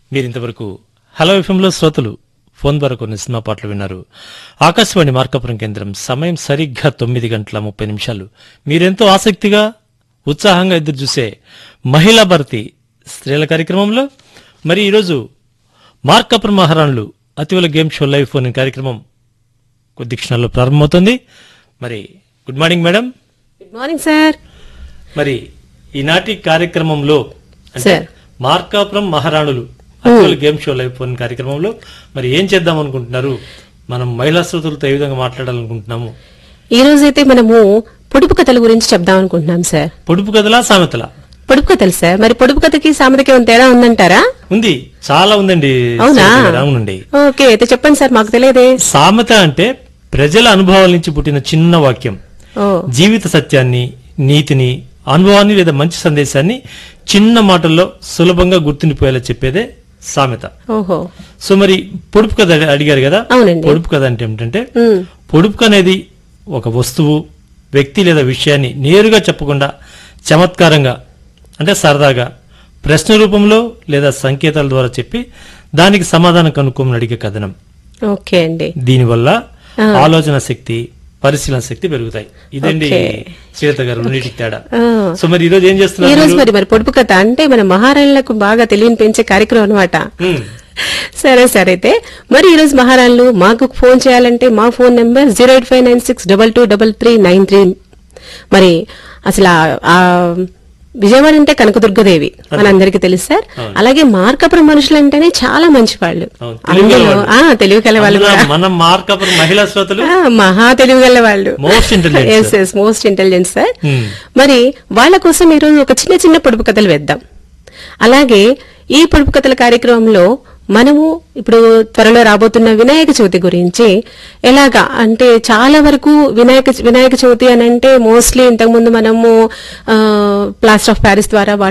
మీరింతవరకు హలో ఎఫ్ఎంలో శ్రోతలు ఫోన్ ద్వారా కొన్ని సినిమా పాటలు విన్నారు ఆకాశవాణి మార్కాపురం కేంద్రం సమయం సరిగ్గా తొమ్మిది గంటల ముప్పై నిమిషాలు మీరెంతో ఆసక్తిగా ఉత్సాహంగా ఎదురు చూసే మహిళా భర్తీ స్త్రీల కార్యక్రమంలో మరి ఈరోజు మార్కాపురం మహారాణులు అతివల game show live phone in కార్యక్రమం కొద్ది క్షణాల్లో ప్రారంభమవుతుంది మరి good morning madam good morning sir మరి ఈనాటి కార్యక్రమంలో అంటే సార్. మార్కాపురం మహారాణులు అతివల గేమ్ షో లైవ్ ఫోన్ కార్యక్రమంలో మరి ఏం చేద్దాం అనుకుంటున్నారు మనం మహిళా శ్రోతలతో ఏ విధంగా మాట్లాడాలనుకుంటున్నాము ఈ రోజైతే మనము పొడుపు కథల గురించి చెప్దాం అనుకుంటున్నాం సార్ పొడుపు కథలా సామెతలా పొడుపు కథలు సార్ మరి పొడుపు కథకి సామెతకి ఏమైనా తేడా ఉందంటారా ఉంది చాలా ఉందండి అవునా శ్రీలత గారు, అవునండి ఓకే అయితే చెప్పండి సార్ మాకు తెలియదే సామెత అంటే ప్రజల అనుభవాల నుంచి పుట్టిన చిన్న వాక్యం ఓ జీవిత సత్యాన్ని నీతిని అనుభవాన్ని లేదా మంచి సందేశాన్ని చిన్న మాటల్లో సులభంగా గుర్తుండిపోయేలా చెప్పేదే సామెత ఓహో సో మరి పొడుపు కథ అడి- అడిగారు కదా అవునండి. పొడుపు కథ అంటే ఏమిటంటే ఉమ్, పొడుపు అనేది ఒక వస్తువు వ్యక్తి లేదా విషయాన్ని నేరుగా చెప్పకుండా చమత్కారంగా అంటే సరదాగా ప్రశ్న రూపంలో లేదా సంకేతాల ద్వారా చెప్పి దానికి సమాధానం కనుక్కోమని అడిగే కథనం ఓకే అండి దీనివల్ల ఆలోచన శక్తి పరిశీలన శక్తి పెరుగుతాయి ఇదండి ఓకే. శ్రీలత గారు రెండింటికి తేడా ఆ. సో మరి ఈ రోజు ఏం ఈ చేస్తున్నారు రోజు మీరు? మరి మరి పొడుపు కథ అంటే మన మహారాణులకు బాగా తెలియని పెంచే కార్యక్రమం అనమాట ఉమ్, సరే సరే అయితే మరి ఈ రోజు మహారాణులు మాకు ఫోన్ చేయాలంటే మా phone number zero eight five nine six double two double three nine three మరి అసలు ఆ- ఆ విజయవాడ అంటే కనకదుర్గదేవి మనందరికీ తెలుసు సార్ అలాగే మార్కాపురం మనుషులు అంటేనే చాలా మంచి వాళ్ళు అవును, అందులో తెలివిగల ఆ తెలివి కల వాళ్ళు అందులో కూడా. మన మార్కాపురం మహిళా శ్రోతలు ఆ, మహా తెలివి గల వాళ్ళు most intelligent S S most intelligent sir Hmm. మరి వాళ్ళ కోసం ఈరోజు ఒక చిన్న చిన్న పొడుపు కథలు వేద్దాం అలాగే ఈ పొడుపు కథల కార్యక్రమంలో మనము ఇప్పుడు త్వరలో రాబోతున్న వినాయక చవితి గురించి ఎలాగా అంటే చాలా వరకు వినాయక వినాయక చవితి అని అంటే మోస్ట్లీ ఇంతకుముందు మనము ప్లాస్టర్ ఆఫ్ ప్యారిస్ ద్వారా